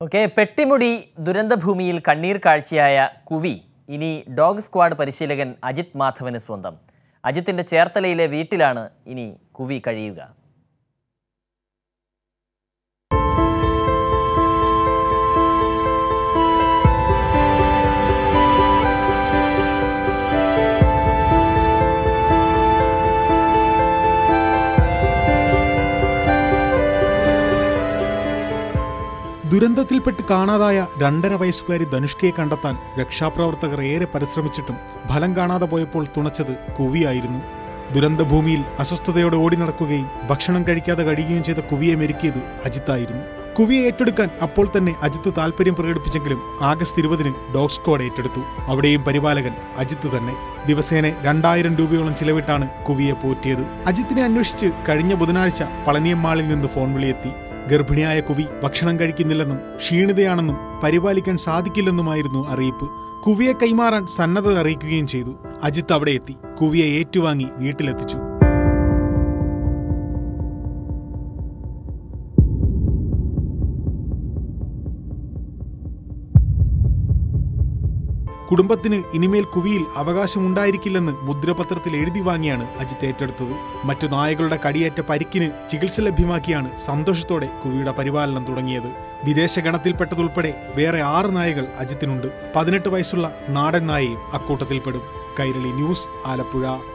okay Pettimudi ദുരന്തഭൂമിയിൽ കണ്ണീർ കാഴ്ചയായ കുവി ഇനി dog squad പരിശീലകൻ അജിത് മാധവന് സ്വന്തം അജിത്തിന്റെ ചേർത്തലയിലെ വീട്ടിലാണ് ഇനി കുവി കഴിയുക ദുരന്തത്തിൽപ്പെട്ട് കാണാതായ രണ്ടര വയസ്സുകാരി ധനുഷ്കയെ കണ്ടെത്താൻ രക്ഷാപ്രവർത്തകർ ഏറെ പരിശ്രമിച്ചിട്ടും ഫലം കാണാതെ പോയപ്പോൾ തുണച്ചത് കുവിയായിരുന്നു ദുരന്തഭൂമിയിൽ അസ്വസ്ഥതയോടെ ഓടി നടക്കുകയും ഭക്ഷണം കഴിക്കാതെ കഴിയുകയും ചെയ്ത കുവിയെ മെരുക്കിയത് അജിത്തായിരുന്നു കുവിയെ ഏറ്റെടുക്കാൻ അപ്പോൾ തന്നെ അജിത്ത് താല്പര്യം പ്രകടിപ്പിച്ചെങ്കിലും ആഗസ്റ്റ് ഇരുപതിന് ഡോഗ് സ്ക്വാഡ് ഏറ്റെടുത്തു അവിടെയും പരിപാലകൻ അജിത്ത് തന്നെ ദിവസേന രണ്ടായിരം രൂപയോളം ചിലവിട്ടാണ് കുവിയെ പോറ്റിയത് അജിത്തിനെ അന്വേഷിച്ച് കഴിഞ്ഞ ബുധനാഴ്ച പളനിയം മാളിൽ നിന്ന് ഫോൺ വിളിയെത്തി ഗർഭിണിയായ കുവി ഭക്ഷണം കഴിക്കുന്നില്ലെന്നും ക്ഷീണിതയാണെന്നും പരിപാലിക്കാൻ സാധിക്കില്ലെന്നുമായിരുന്നു അറിയിപ്പ് കുവിയെ കൈമാറാൻ സന്നദ്ധത അറിയിക്കുകയും ചെയ്തു അജിത്ത് അവിടെ എത്തി കുവിയെ ഏറ്റുവാങ്ങി വീട്ടിലെത്തിച്ചു കുടുംബത്തിന് ഇനിമേൽ കുവിയിൽ അവകാശമുണ്ടായിരിക്കില്ലെന്ന് മുദ്രപത്രത്തിൽ എഴുതി വാങ്ങിയാണ് അജിത്ത് ഏറ്റെടുത്തത് മറ്റു നായകളുടെ കടിയേറ്റ പരിക്കിന് ചികിത്സ ലഭ്യമാക്കിയാണ് സന്തോഷത്തോടെ കുവിയുടെ പരിപാലനം തുടങ്ങിയത് വിദേശ ഗണത്തിൽപ്പെട്ടതുൾപ്പെടെ വേറെ ആറ് നായകൾ അജിത്തിനുണ്ട് പതിനെട്ട് വയസ്സുള്ള നാടൻ നായയും അക്കൂട്ടത്തിൽപ്പെടും കൈരളി ന്യൂസ് ആലപ്പുഴ